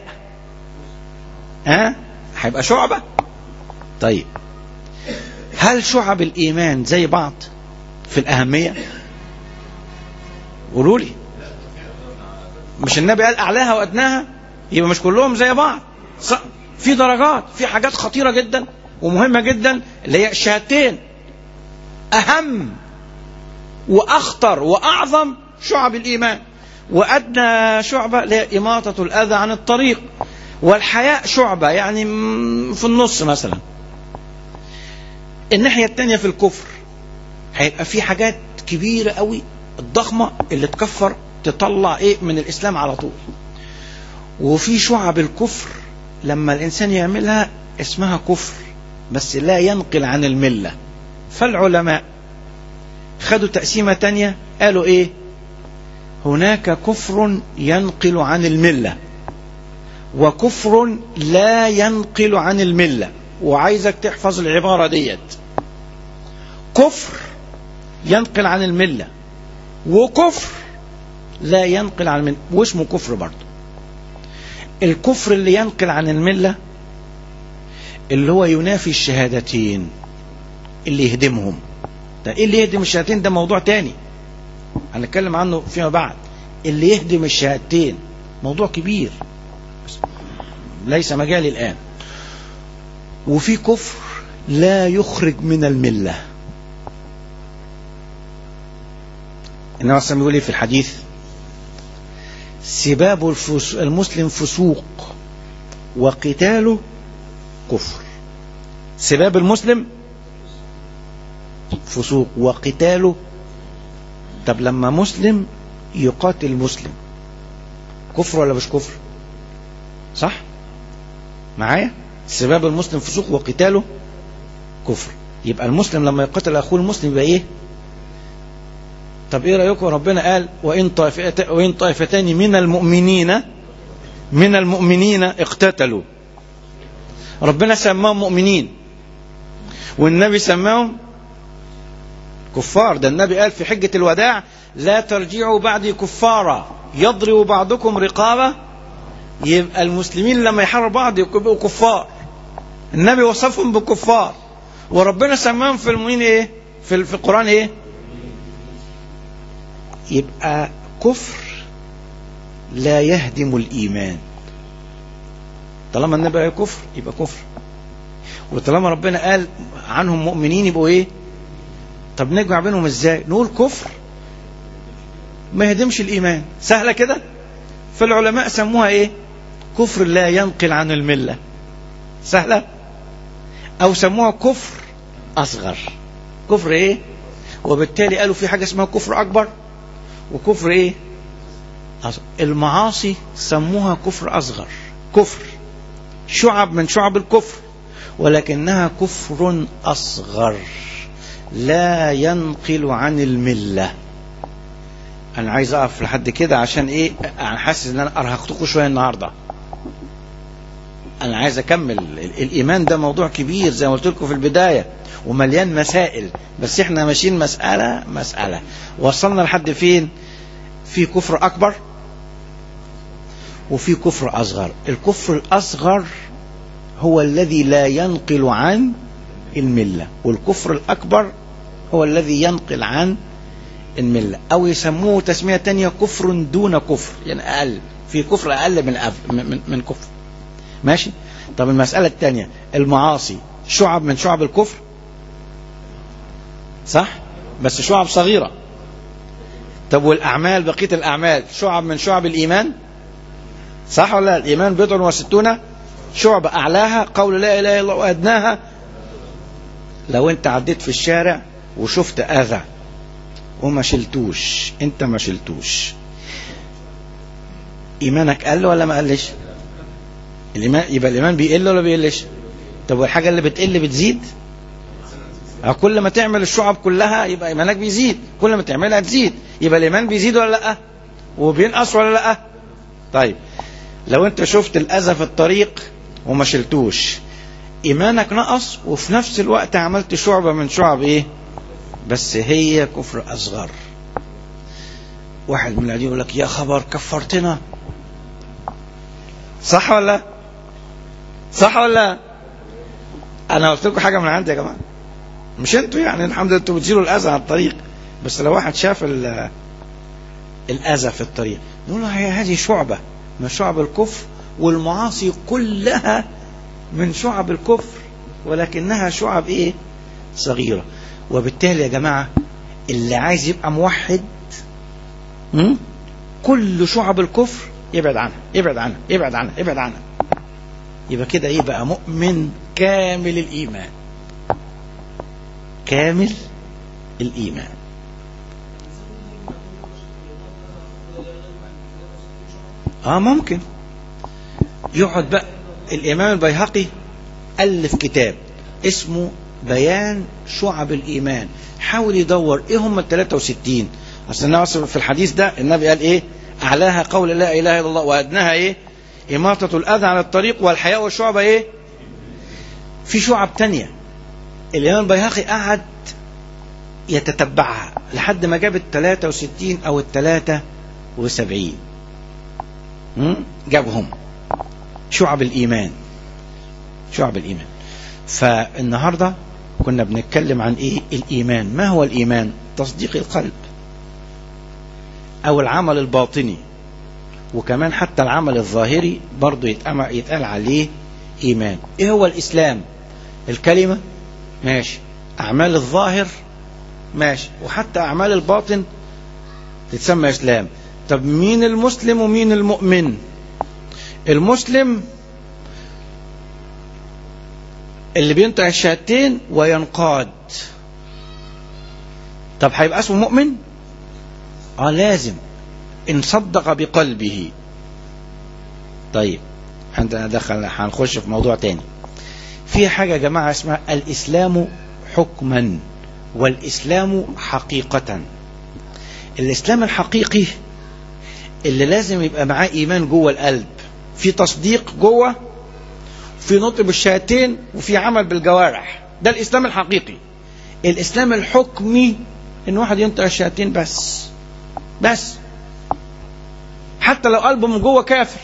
ها هيبقى شعبة طيب هل شعب الإيمان زي بعض في الأهمية قولوا لي مش النبي قال أعلاها وأدناها يبقى مش كلهم زي بعض ص- في درجات في حاجات خطيرة جدا ومهمة جدا اللي هي الشهادتين أهم وأخطر وأعظم شعب الإيمان وأدنى شعبة اللي هي إماطة الأذى عن الطريق والحياء شعبة يعني م- في النص مثلا الناحية التانية في الكفر هيبقى في حاجات كبيرة قوي الضخمة اللي تكفر تطلع ايه من الإسلام على طول وفي شعب الكفر لما الإنسان يعملها اسمها كفر بس لا ينقل عن الملة فالعلماء خدوا تقسيمة تانية قالوا ايه هناك كفر ينقل عن الملة وكفر لا ينقل عن الملة وعايزك تحفظ العبارة ديت كفر ينقل عن الملة وكفر لا ينقل عن الملة واسمه كفر برضه الكفر اللي ينقل عن الملة اللي هو ينافي الشهادتين اللي يهدمهم ده ايه اللي يهدم الشهادتين ده موضوع تاني هنتكلم عنه فيما بعد اللي يهدم الشهادتين موضوع كبير ليس مجالي الآن وفي كفر لا يخرج من الملة إنما السلام يقول إيه في الحديث سباب الفس... المسلم فسوق وقتاله كفر سباب المسلم فسوق وقتاله طب لما مسلم يقاتل مسلم كفر ولا مش كفر صح معايا سباب المسلم فسوق وقتاله كفر يبقى المسلم لما يقتل اخوه المسلم يبقى ايه طب ايه رايكم ربنا قال وان طائفتان وان طائفتان من المؤمنين من المؤمنين اقتتلوا ربنا سماهم مؤمنين والنبي سماهم كفار ده النبي قال في حجة الوداع لا ترجعوا بعدي كفارا يضرب بعضكم رقابة يبقى المسلمين لما يحاربوا بعض يبقوا كفار النبي وصفهم بكفار وربنا سماهم في المؤمنين ايه في في القرآن ايه يبقى كفر لا يهدم الإيمان طالما النبي قال كفر يبقى كفر وطالما ربنا قال عنهم مؤمنين يبقوا ايه طب نجمع بينهم ازاي نقول كفر ما يهدمش الايمان سهله كده فالعلماء سموها ايه كفر لا ينقل عن المله سهله او سموها كفر اصغر كفر ايه وبالتالي قالوا في حاجه اسمها كفر اكبر وكفر ايه أصغر. المعاصي سموها كفر اصغر كفر شعب من شعب الكفر ولكنها كفر اصغر لا ينقل عن المله انا عايز اقف لحد كده عشان ايه انا حاسس ان انا ارهقتكم شويه النهارده انا عايز اكمل ال- الايمان ده موضوع كبير زي ما قلت لكم في البدايه ومليان مسائل بس احنا ماشيين مساله مساله وصلنا لحد فين في كفر اكبر وفي كفر اصغر الكفر الاصغر هو الذي لا ينقل عن المله والكفر الاكبر هو الذي ينقل عن الملة أو يسموه تسمية تانية كفر دون كفر يعني أقل في كفر أقل من أف من, من كفر ماشي طب المسألة التانية المعاصي شعب من شعب الكفر صح بس شعب صغيرة طب والأعمال بقية الأعمال شعب من شعب الإيمان صح ولا لا؟ الإيمان بضع وستون شعب أعلاها قول لا إله إلا الله وأدناها لو أنت عديت في الشارع وشفت أذى وما شلتوش انت ما شلتوش ايمانك قل ولا ما قلش الايمان يبقى الايمان بيقل ولا بيقلش طب والحاجه اللي بتقل بتزيد أو كل ما تعمل الشعب كلها يبقى ايمانك بيزيد كل ما تعملها تزيد يبقى الايمان بيزيد ولا لا وبينقص ولا لا طيب لو انت شفت الاذى في الطريق وما شلتوش ايمانك نقص وفي نفس الوقت عملت شعبه من شعب ايه بس هي كفر أصغر واحد من الذين يقول لك يا خبر كفرتنا صح ولا لا؟ صح ولا لا؟ انا قلت لكم حاجه من عندي يا جماعه مش انتوا يعني الحمد لله انتوا بتشيلوا الاذى على الطريق بس لو واحد شاف ال- الاذى في الطريق نقول له هي هذه شعبه من شعب الكفر والمعاصي كلها من شعب الكفر ولكنها شعب ايه صغيره وبالتالي يا جماعه اللي عايز يبقى موحد م? كل شعب الكفر يبعد عنها يبعد عنها يبعد عنها يبعد عنها يبقى كده ايه بقى مؤمن كامل الايمان كامل الايمان اه ممكن يقعد بقى الامام البيهقي الف كتاب اسمه بيان شعب الايمان حاول يدور ايه هم ال 63 اصل النبي صلى- في الحديث ده النبي قال ايه اعلاها قول لا اله الا الله وادناها ايه اماطه الاذى عن الطريق والحياء والشعبه ايه في شعب تانية الامام البيهقي قعد يتتبعها لحد ما جاب ال 63 او ال 73 م? جابهم شعب الايمان شعب الايمان فالنهارده كنا بنتكلم عن ايه الايمان ما هو الايمان تصديق القلب او العمل الباطني وكمان حتى العمل الظاهري برضه يتأم- يتقال عليه ايمان ايه هو الاسلام الكلمه ماشي اعمال الظاهر ماشي وحتى اعمال الباطن تتسمى اسلام طب مين المسلم ومين المؤمن المسلم اللي بينطق الشهادتين وينقاد طب هيبقى اسمه مؤمن اه لازم ان صدق بقلبه طيب عندنا دخل هنخش في موضوع تاني في حاجة يا جماعة اسمها الإسلام حكما والإسلام حقيقة الإسلام الحقيقي اللي لازم يبقى معاه إيمان جوه القلب في تصديق جوه في نطق بالشهادتين وفي عمل بالجوارح ده الإسلام الحقيقي الإسلام الحكمي إن واحد ينطق الشهادتين بس بس حتى لو قلبه من جوه كافر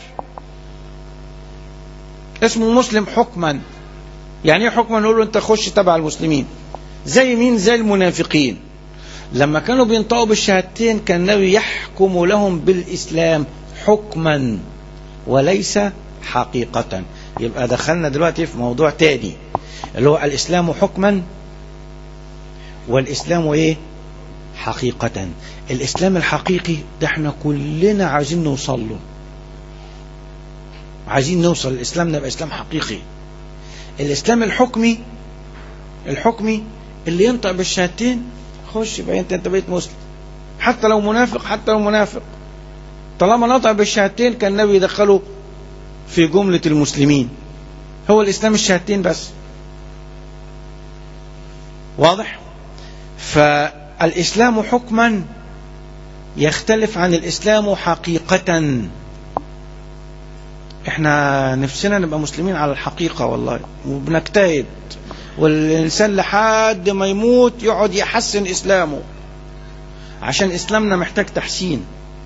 اسمه مسلم حكما يعني ايه حكما نقول له انت خش تبع المسلمين زي مين زي المنافقين لما كانوا بينطقوا بالشهادتين كان النبي يحكم لهم بالاسلام حكما وليس حقيقة يبقى دخلنا دلوقتي في موضوع تاني اللي هو الاسلام حكما والاسلام ايه حقيقة الاسلام الحقيقي ده احنا كلنا عايزين نوصل له عايزين نوصل الاسلام نبقى اسلام حقيقي الاسلام الحكمي الحكمي اللي ينطق بالشهادتين خش يبقى انت انت بقيت مسلم حتى لو منافق حتى لو منافق طالما نطق بالشهادتين كان النبي يدخله في جملة المسلمين هو الاسلام الشهادتين بس واضح فالاسلام حكما يختلف عن الاسلام حقيقة احنا نفسنا نبقى مسلمين على الحقيقة والله وبنجتهد والإنسان لحد ما يموت يقعد يحسن إسلامه عشان إسلامنا محتاج تحسين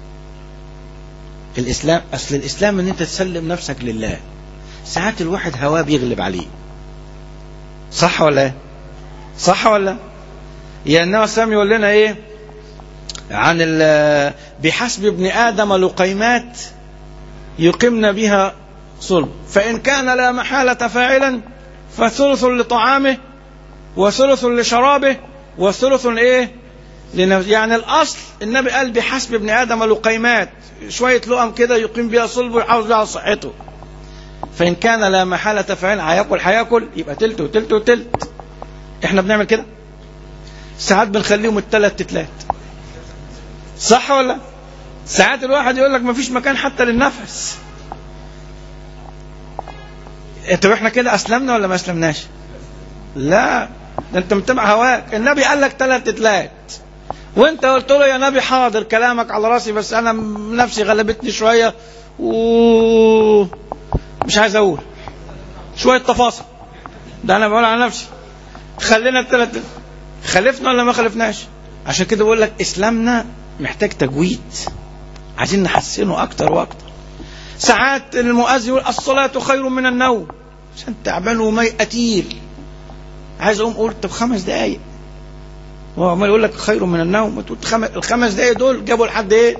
الإسلام أصل الإسلام إن أنت تسلم نفسك لله ساعات الواحد هواه بيغلب عليه صح ولا إيه؟ صح ولا يا النبي صلى يقول لنا إيه عن ال- بحسب ابن آدم لقيمات يقمن بها صلب فإن كان لا محالة فاعلا فثلث لطعامه وثلث لشرابه وثلث ايه لنفسه يعني الاصل النبي قال بحسب ابن ادم لقيمات شويه لقم كده يقيم بها صلبه ويحافظ بها على صحته فان كان لا محاله فعلا هياكل هياكل يبقى تلت وتلت وتلت احنا بنعمل كده ساعات بنخليهم التلات تتلات صح ولا ساعات الواحد يقول لك مفيش مكان حتى للنفس طب احنا كده اسلمنا ولا ما اسلمناش لا ده انت متبع هواك النبي قال لك ثلاث تتلات وانت قلت له يا نبي حاضر كلامك على راسي بس انا م- نفسي غلبتني شويه و مش عايز اقول شويه تفاصيل ده انا بقول على نفسي خلينا الثلاث خلفنا ولا ما خلفناش عشان كده بقول لك اسلامنا محتاج تجويد عايزين نحسنه اكتر واكتر ساعات المؤذن يقول الصلاة خير من النوم عشان تعبان ومي قتيل عايز اقوم اقول طب خمس دقايق هو عمال يقول لك خير من النوم وتقول خم... الخمس دقايق دول جابوا لحد ايه؟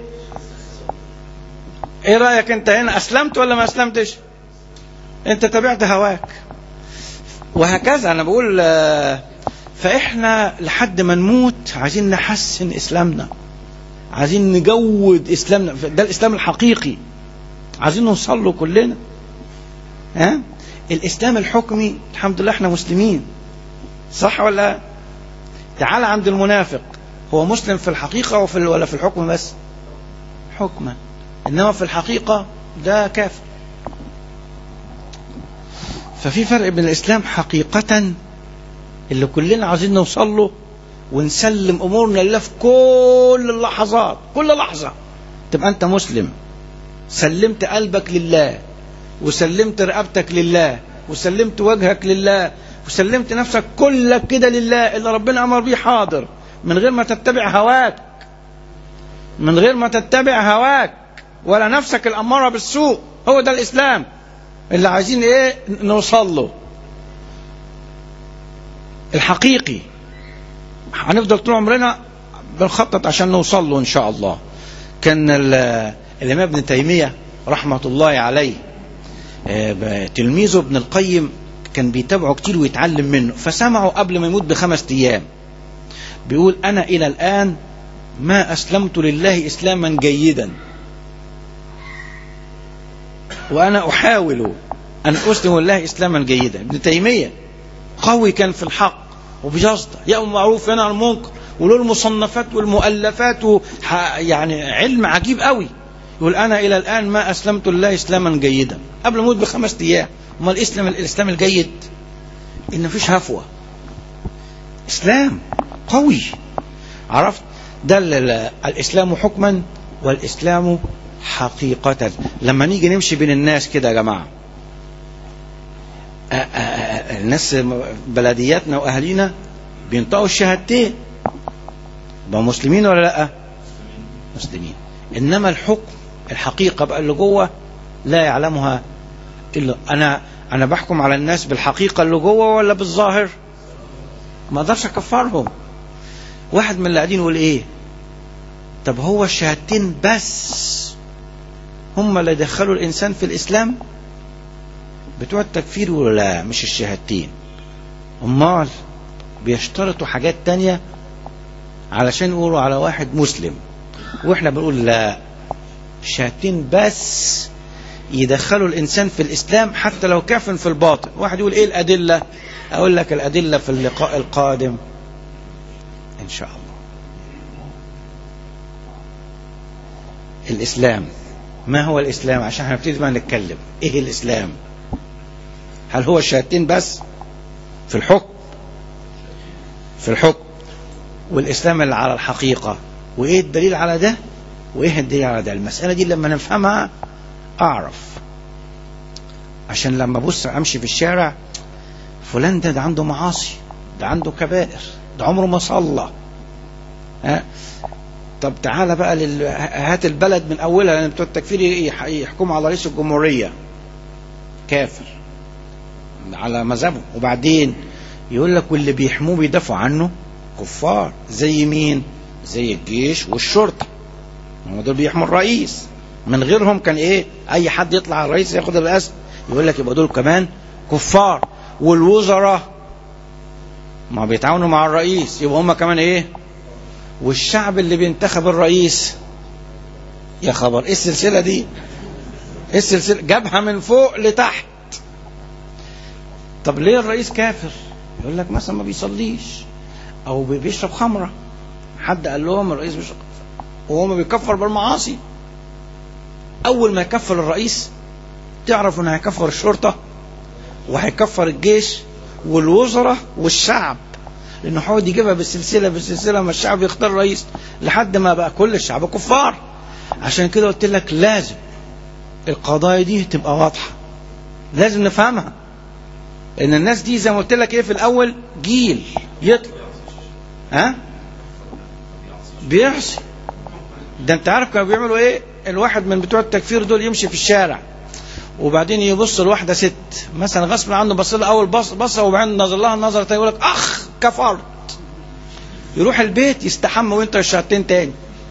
ايه رايك انت هنا اسلمت ولا ما اسلمتش؟ انت تبعت هواك وهكذا انا بقول آه، فاحنا لحد ما نموت عايزين نحسن اسلامنا عايزين نجود اسلامنا ده الاسلام الحقيقي عايزين نوصل له كلنا ها الاسلام الحكمي الحمد لله احنا مسلمين صح ولا لا؟ تعال عند المنافق هو مسلم في الحقيقة وفي ال- ولا في الحكم بس حكما إنما في الحقيقة ده كافر ففي فرق بين الإسلام حقيقة اللي كلنا عايزين نوصل له ونسلم أمورنا لله في كل اللحظات كل لحظة تبقى أنت مسلم سلمت قلبك لله وسلمت رقبتك لله وسلمت وجهك لله وسلمت نفسك كلك كده لله اللي ربنا امر بيه حاضر من غير ما تتبع هواك من غير ما تتبع هواك ولا نفسك الاماره بالسوء هو ده الاسلام اللي عايزين ايه نوصل له الحقيقي هنفضل طول عمرنا بنخطط عشان نوصل له ان شاء الله كان ال- الامام ابن تيميه رحمه الله عليه آه، تلميذه ابن القيم كان بيتابعه كتير ويتعلم منه فسمعه قبل ما يموت بخمس ايام بيقول انا الى الان ما اسلمت لله اسلاما جيدا وانا احاول ان اسلم لله اسلاما جيدا ابن تيميه قوي كان في الحق وبيصدق يأمر معروف ينهى عن المنكر وله المصنفات والمؤلفات وح- يعني علم عجيب قوي يقول انا الى الان ما اسلمت لله اسلاما جيدا قبل الموت بخمس ايام امال الاسلام الاسلام الجيد ان مفيش هفوه اسلام قوي عرفت ده ال- ال- الاسلام حكما والاسلام حقيقه لما نيجي نمشي بين الناس كده يا جماعه آ- آ- آ- الناس بلدياتنا واهالينا بينطقوا الشهادتين بقوا مسلمين ولا لا مسلمين انما الحكم الحقيقه بقى اللي جوه لا يعلمها الا انا انا بحكم على الناس بالحقيقه اللي جوه ولا بالظاهر ما اقدرش اكفرهم واحد من اللي قاعدين يقول ايه طب هو الشهادتين بس هم اللي دخلوا الانسان في الاسلام بتوع التكفير ولا لا مش الشهادتين امال بيشترطوا حاجات تانية علشان يقولوا على واحد مسلم واحنا بنقول لا الشهادتين بس يدخلوا الانسان في الاسلام حتى لو كافر في الباطن واحد يقول ايه الادله اقول لك الادله في اللقاء القادم ان شاء الله الاسلام ما هو الاسلام عشان هنبتدي بقى نتكلم ايه الاسلام هل هو الشهادتين بس في الحكم في الحكم والاسلام اللي على الحقيقه وايه الدليل على ده وايه الدليل على ده المساله دي لما نفهمها اعرف عشان لما ابص امشي في الشارع فلان ده, ده عنده معاصي ده عنده كبائر ده عمره ما صلى ها طب تعالى بقى لل... هات البلد من اولها لان بتوع التكفير يح- يحكموا على رئيس الجمهوريه كافر على مذهبه وبعدين يقول لك واللي بيحموه بيدافعوا عنه كفار زي مين زي الجيش والشرطه هم دول بيحموا الرئيس من غيرهم كان ايه اي حد يطلع على الرئيس ياخد الرئاسه يقول لك يبقى دول كمان كفار والوزراء ما بيتعاونوا مع الرئيس يبقى هم كمان ايه والشعب اللي بينتخب الرئيس يا خبر ايه السلسله دي ايه السلسله جابها من فوق لتحت طب ليه الرئيس كافر يقول لك مثلا ما بيصليش او بي- بيشرب خمره حد قال لهم الرئيس بيشرب وهو ما بيكفر بالمعاصي اول ما يكفر الرئيس تعرف انه هيكفر الشرطه وهيكفر الجيش والوزراء والشعب لانه حاول يجيبها بالسلسله بالسلسله ما الشعب يختار رئيس لحد ما بقى كل الشعب كفار عشان كده قلت لك لازم القضايا دي تبقى واضحه لازم نفهمها لان الناس دي زي ما قلت لك ايه في الاول جيل يطلع ها بيعصي ده انت عارف كانوا بيعملوا ايه الواحد من بتوع التكفير دول يمشي في الشارع وبعدين يبص لواحدة ست مثلا غصب عنه بص لها اول بص بصه وبعدين نظر لها نظره تاني يقول لك اخ كفرت يروح البيت يستحمى وانت الشهادتين تاني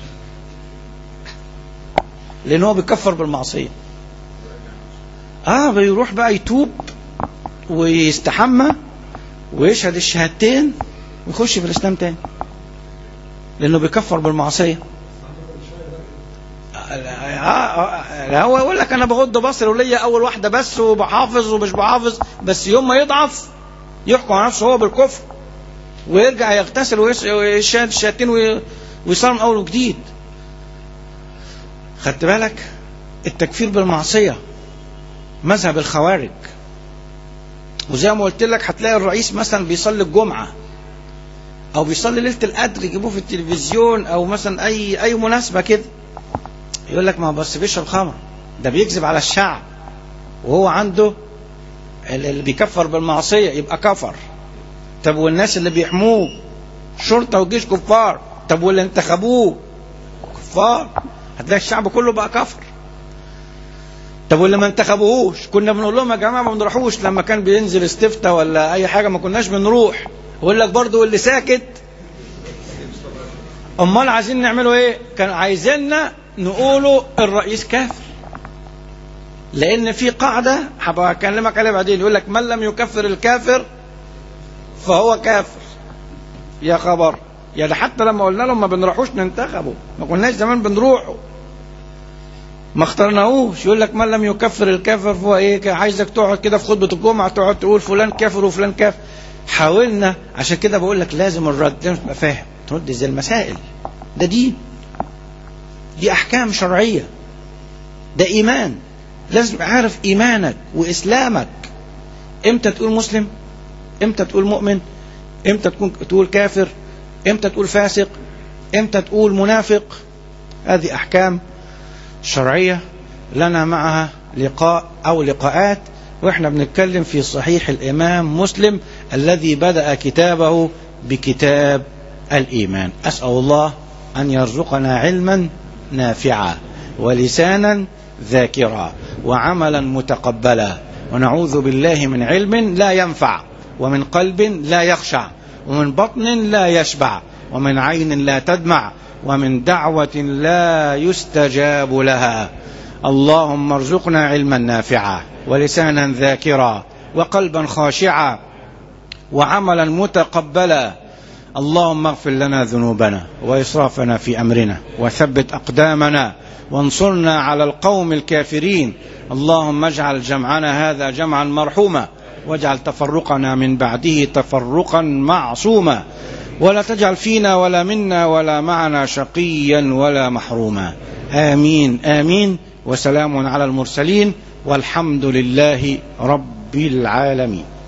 لان هو بيكفر بالمعصيه اه بيروح بقى يتوب ويستحمى ويشهد الشهادتين ويخش في الاسلام تاني لانه بيكفر بالمعصيه آه هو يقول لك انا بغض بصري وليا اول واحده بس وبحافظ ومش بحافظ بس يوم ما يضعف يحكم على نفسه هو بالكفر ويرجع يغتسل ويشهد الشهادتين ويصير من اول وجديد خدت بالك التكفير بالمعصيه مذهب الخوارج وزي ما قلت لك هتلاقي الرئيس مثلا بيصلي الجمعه او بيصلي ليله القدر يجيبوه في التلفزيون او مثلا اي اي مناسبه كده يقول لك ما بس بيشرب خمر ده بيكذب على الشعب وهو عنده اللي بيكفر بالمعصيه يبقى كفر طب والناس اللي بيحموه شرطه وجيش كفار طب واللي انتخبوه كفار هتلاقي الشعب كله بقى كفر طب واللي ما انتخبوهوش كنا بنقول لهم يا جماعه ما بنروحوش لما كان بينزل استفتاء ولا اي حاجه ما كناش بنروح يقول لك برضه واللي ساكت امال عايزين نعمله ايه كان عايزيننا نقولوا الرئيس كافر لان في قاعده هبقى اكلمك عليها بعدين يقول لك من لم يكفر الكافر فهو كافر يا خبر يعني حتى لما قلنا لهم ما بنروحوش ننتخبوا ما كناش زمان بنروحوا ما اخترناهوش يقول لك من لم يكفر الكافر فهو ايه عايزك تقعد كده في خطبه الجمعه تقعد تقول فلان كافر وفلان كافر حاولنا عشان كده بقول لك لازم الرد لازم تبقى فاهم ترد زي المسائل ده دين دي احكام شرعيه ده ايمان لازم عارف ايمانك واسلامك امتى تقول مسلم امتى تقول مؤمن امتى تكون تقول كافر امتى تقول فاسق امتى تقول منافق هذه احكام شرعيه لنا معها لقاء او لقاءات واحنا بنتكلم في صحيح الامام مسلم الذي بدا كتابه بكتاب الايمان اسال الله ان يرزقنا علما نافعا ولسانا ذاكرا وعملا متقبلا ونعوذ بالله من علم لا ينفع ومن قلب لا يخشع ومن بطن لا يشبع ومن عين لا تدمع ومن دعوة لا يستجاب لها اللهم ارزقنا علما نافعا ولسانا ذاكرا وقلبا خاشعا وعملا متقبلا اللهم اغفر لنا ذنوبنا وإسرافنا في أمرنا وثبت أقدامنا وانصرنا على القوم الكافرين اللهم اجعل جمعنا هذا جمعا مرحوما واجعل تفرقنا من بعده تفرقا معصوما ولا تجعل فينا ولا منا ولا معنا شقيا ولا محروما آمين آمين وسلام على المرسلين والحمد لله رب العالمين